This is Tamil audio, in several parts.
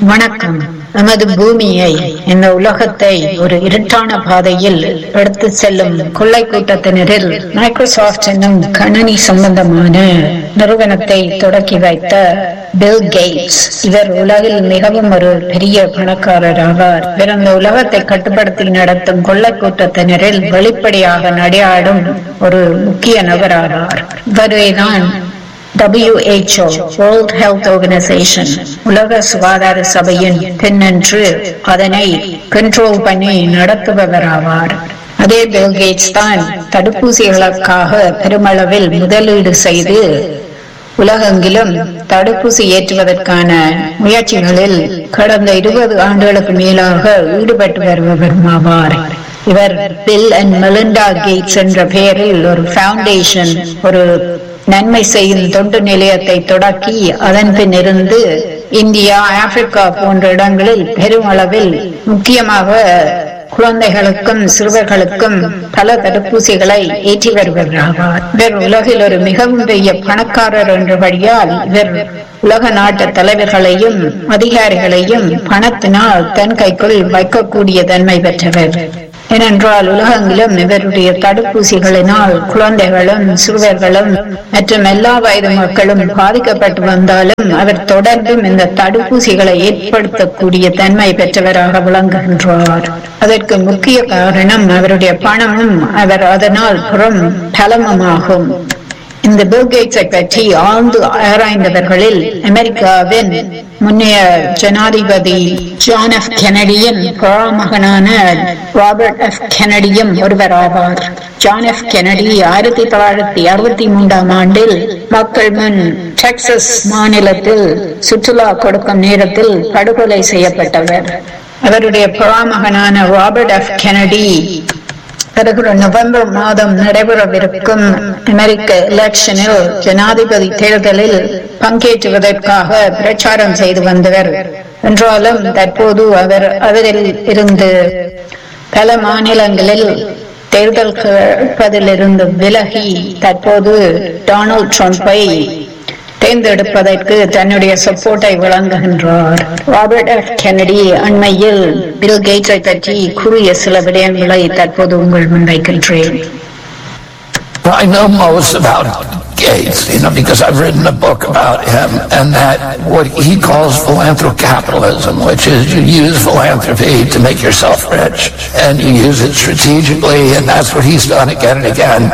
வணக்கம் நமது பூமியை இந்த உலகத்தை ஒரு இருட்டான பாதையில் எடுத்து செல்லும் கொள்ளை கூட்டத்தினரில் மைக்ரோசாப்ட் என்னும் கணனி சம்பந்தமான நிறுவனத்தை தொடக்கி வைத்த பில் கேட்ஸ் இவர் உலகில் மிகவும் ஒரு பெரிய பணக்காரர் ஆவார் இவர் இந்த உலகத்தை கட்டுப்படுத்தி நடத்தும் கொள்ளை கூட்டத்தினரில் வெளிப்படையாக நடையாடும் ஒரு முக்கிய நபராவார் இவரேதான் WHO World Health Organization உலக சுகாதார சபையின் பின்னன்று அதனை கண்ட்ரோல் பண்ணி நடத்துபவராவார் அதே பில் கேட்ஸ் தான் தடுப்பூசிகளுக்காக பெருமளவில் முதலீடு செய்து உலகெங்கிலும் தடுப்பூசி ஏற்றுவதற்கான முயற்சிகளில் கடந்த இருபது ஆண்டுகளுக்கு மேலாக ஈடுபட்டு வருபவருமாவார் இவர் பில் அண்ட் மெலிண்டா கேட்ஸ் என்ற பெயரில் ஒரு ஃபவுண்டேஷன் ஒரு நன்மை செய்யும் தொண்டு நிலையத்தை தொடக்கி அதன் பின் இருந்து இந்தியா ஆப்பிரிக்கா போன்ற இடங்களில் பெருமளவில் முக்கியமாக குழந்தைகளுக்கும் சிறுவர்களுக்கும் பல தடுப்பூசிகளை ஏற்றி வருகிறார் இவர் உலகில் ஒரு மிகவும் பெரிய பணக்காரர் என்றபடியால் இவர் உலக நாட்டு தலைவர்களையும் அதிகாரிகளையும் பணத்தினால் தன் கைக்குள் வைக்கக்கூடிய தன்மை பெற்றவர் ஏனென்றால் உலகெங்கிலும் இவருடைய தடுப்பூசிகளினால் குழந்தைகளும் சிறுவர்களும் மற்றும் எல்லா வயது மக்களும் பாதிக்கப்பட்டு வந்தாலும் அவர் தொடர்ந்தும் இந்த தடுப்பூசிகளை ஏற்படுத்தக்கூடிய தன்மை பெற்றவராக விளங்குகின்றார் அதற்கு முக்கிய காரணம் அவருடைய பணமும் அவர் அதனால் புறம் பலமுமாகும் இந்த பில்கேட்ஸை பற்றி ஆழ்ந்து ஆராய்ந்தவர்களில் அமெரிக்காவின் முன்னைய ஜனாதிபதி ஜான் எஃப் கெனடியின் மகனான ராபர்ட் எஃப் கெனடியும் ஒருவர் ஆவார் ஜான் எஃப் கெனடி ஆயிரத்தி தொள்ளாயிரத்தி அறுபத்தி மூன்றாம் ஆண்டில் மக்கள் முன் டெக்சஸ் மாநிலத்தில் சுற்றுலா கொடுக்கும் நேரத்தில் படுகொலை செய்யப்பட்டவர் அவருடைய புறாமகனான ராபர்ட் எஃப் கெனடி வருகிற நவம்பர் மாதம் நடைபெறவிருக்கும் அமெரிக்க எலெக்ஷனில் ஜனாதிபதி தேர்தலில் பங்கேற்றுவதற்காக பிரச்சாரம் செய்து வந்தவர் என்றாலும் தற்போது அவர் அவரில் இருந்து பல மாநிலங்களில் தேர்தல் கேட்பதிலிருந்து விலகி தற்போது டொனால்ட் ட்ரம்பை தேர்ந்தெடுப்பதற்கு தன்னுடைய சப்போர்ட்டை வழங்குகின்றார் ராபர்ட் எஃப் கெனடி அண்மையில் பில் கேட்ஸை பற்றி கூறிய சில விடயங்களை தற்போது உங்கள் முன்வைக்கின்றேன் I know most about Gates, you know, because I've written a book about him, and that what he calls philanthrocapitalism, which is you use philanthropy to make yourself rich, and you use it strategically, and that's what he's done again and again.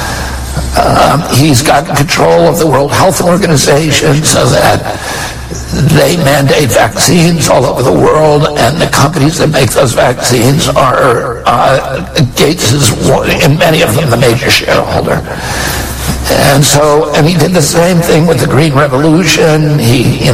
Um, he's got control of the World Health Organization so that they mandate vaccines all over the world, and the companies that make those vaccines are uh, Gates is, in many of them, the major shareholder. And so, and he did the same thing with the Green Revolution. He, you